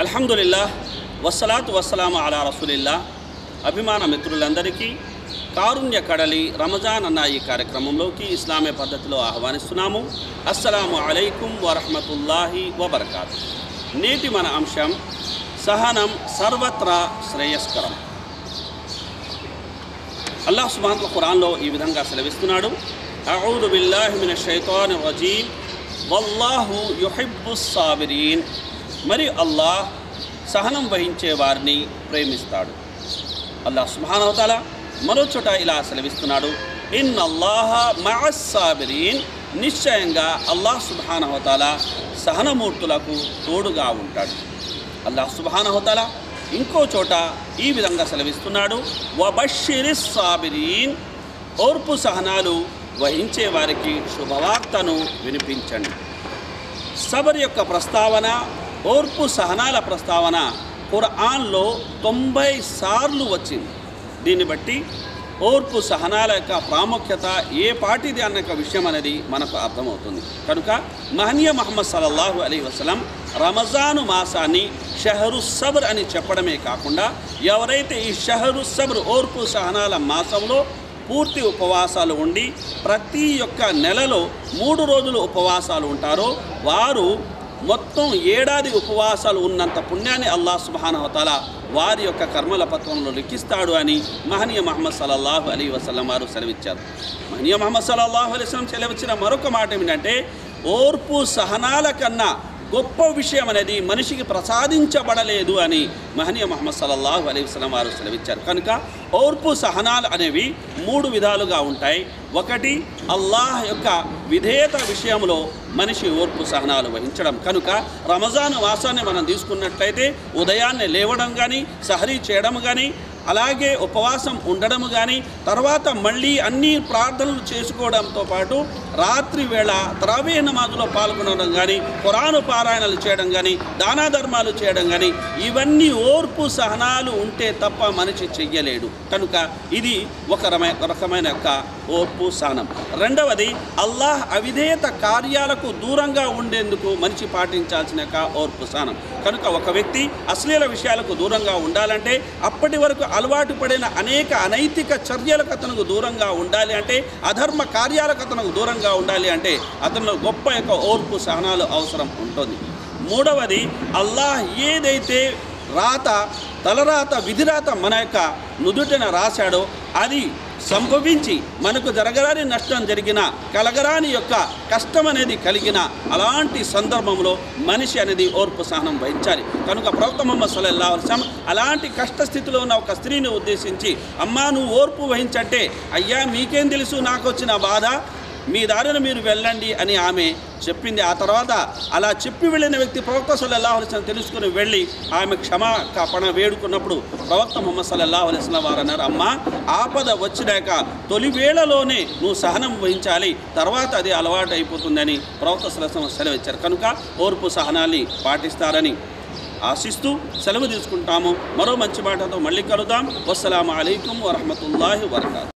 అల్హమ్దులిల్లా వస్సలాతు వస్సలాము అలా రసూలిల్లా అభిమాన మిత్రులందరికీ కారుణ్య కడలి రమజాన్ అన్న ఈ కార్యక్రమంలోకి ఇస్లామీ పద్ధతిలో ఆహ్వానిస్తున్నాము అస్సలాము అలైకుం వరహమతుల్లాహి వబర్కాతు నేటి మన అంశం సహనం సర్వత్రా శ్రేయస్కరం అల్లాహ్ సుబాన్ ఖురాన్లో ఈ విధంగా సెలవిస్తున్నాడు అఊదు బిల్లాహి మిన షైతాన్ రజీమ్ వల్లాహు యుహిబ్బు సాబిరీన్ మరి అల్లాహ్ సహనం వహించే వారిని ప్రేమిస్తాడు అల్లాహ్ సుబానవతాల మరో చోట ఇలా సెలవిస్తున్నాడు ఇన్ అల్లాహ మహస్సాబిరీన్ నిశ్చయంగా అల్లాహ్ సుబానవతాల సహనమూర్తులకు తోడుగా ఉంటాడు అల్లాహ్ సుబానహతాల ఇంకో చోట ఈ విధంగా సెలవిస్తున్నాడు వబషిరి సాబిరీన్ ఓర్పు సహనాలు వహించే వారికి శుభవార్తను వినిపించండి సబర్ యొక్క ప్రస్తావన ఓర్పు సహనాల ప్రస్తావన ఖురాన్లో తొంభై సార్లు వచ్చింది దీన్ని బట్టి ఓర్పు సహనాల యొక్క ప్రాముఖ్యత ఏ పాటిది అన్న యొక్క విషయం అనేది మనకు అర్థమవుతుంది కనుక మహనీయ మహమ్మద్ సల్లల్లాహు అలీ వసలం రమజాను మాసాన్ని షహరు సబర్ అని చెప్పడమే కాకుండా ఎవరైతే ఈ షహరు సబర్ ఓర్పు సహనాల మాసంలో పూర్తి ఉపవాసాలు ఉండి ప్రతి ఒక్క నెలలో మూడు రోజులు ఉపవాసాలు ఉంటారో వారు మొత్తం ఏడాది ఉపవాసాలు ఉన్నంత పుణ్యాన్ని అల్లాహ్ సుబానవతాల వారి యొక్క కర్మల పత్రంలో లిఖిస్తాడు అని మహనీయ మహమ్మద్ సల్లల్లాహు అలీ వసల్లం వారు సెలవిచ్చారు మహనీయ మహమ్మద్ సల్లల్లాహు అలీ వసలం సెలవిచ్చిన మరొక మాట ఏమిటంటే ఓర్పు సహనాల కన్నా గొప్ప విషయం అనేది మనిషికి ప్రసాదించబడలేదు అని మహనీయ మహమ్మద్ సల్లల్లాహు అలీ వసలం వారు సెలవిచ్చారు కనుక ఓర్పు సహనాలు అనేవి మూడు విధాలుగా ఉంటాయి ఒకటి అల్లాహ్ యొక్క విధేయత విషయంలో మనిషి ఓర్పు సహనాలు వహించడం కనుక రమజాన్ మాసాన్ని మనం తీసుకున్నట్లయితే ఉదయాన్నే లేవడం కానీ సహరీ చేయడం కానీ అలాగే ఉపవాసం ఉండడం కానీ తర్వాత మళ్ళీ అన్ని ప్రార్థనలు చేసుకోవడంతో పాటు రాత్రి వేళ త్రవే నమాజులో పాల్గొనడం కానీ ఖురాను పారాయణలు చేయడం కానీ దానా ధర్మాలు చేయడం కానీ ఇవన్నీ ఓర్పు సహనాలు ఉంటే తప్ప మనిషి చెయ్యలేడు కనుక ఇది ఒక రమ- రకమైన యొక్క ఓర్పు సహనం రెండవది అల్లాహ్ అవిధేయత కార్యాలకు దూరంగా ఉండేందుకు మనిషి పాటించాల్సిన యొక్క ఓర్పు సహనం కనుక ఒక వ్యక్తి అశ్లీల విషయాలకు దూరంగా ఉండాలంటే అప్పటి వరకు అలవాటు పడిన అనేక అనైతిక చర్యలకు అతనికి దూరంగా ఉండాలి అంటే అధర్మ కార్యాలకు అతనికి దూరంగా ఉండాలి అంటే అతను గొప్ప యొక్క ఓర్పు సహనాలు అవసరం ఉంటుంది మూడవది అల్లాహ్ ఏదైతే రాత తలరాత విధిరాత మన యొక్క నుదుటిన రాశాడో అది సంభవించి మనకు జరగరాని నష్టం జరిగిన కలగరాని యొక్క కష్టం అనేది కలిగిన అలాంటి సందర్భంలో మనిషి అనేది ఓర్పు సహనం వహించాలి కనుక ప్రవక్త మొహమ్మద్ సల్లల్లా వసలం అలాంటి కష్ట స్థితిలో ఉన్న ఒక స్త్రీని ఉద్దేశించి అమ్మా నువ్వు ఓర్పు వహించంటే అయ్యా మీకేం తెలుసు నాకు వచ్చిన బాధ మీ దారిన మీరు వెళ్ళండి అని ఆమె చెప్పింది ఆ తర్వాత అలా చెప్పి వెళ్ళిన వ్యక్తి ప్రవక్త సల్లల్లాహు అలైహి వసల్లం తెలుసుకుని వెళ్ళి ఆమె క్షమాపణ వేడుకున్నప్పుడు ప్రవక్త ముహమ్మద్ సల్లల్లాహు అలైహి వసల్లం వారు అన్నారు అమ్మా ఆపద వచ్చినాక తొలి వేళలోనే నువ్వు సహనం వహించాలి తర్వాత అది అలవాటు అయిపోతుందని ప్రవక్త సలహం సెలవిచ్చారు కనుక ఓర్పు సహనాన్ని పాటిస్తారని ఆశిస్తూ సెలవు తీసుకుంటాము మరో మంచి మాటతో మళ్ళీ కలుద్దాం వస్సలాము అలైకుం వరహమతుల్లాహి వరకాతు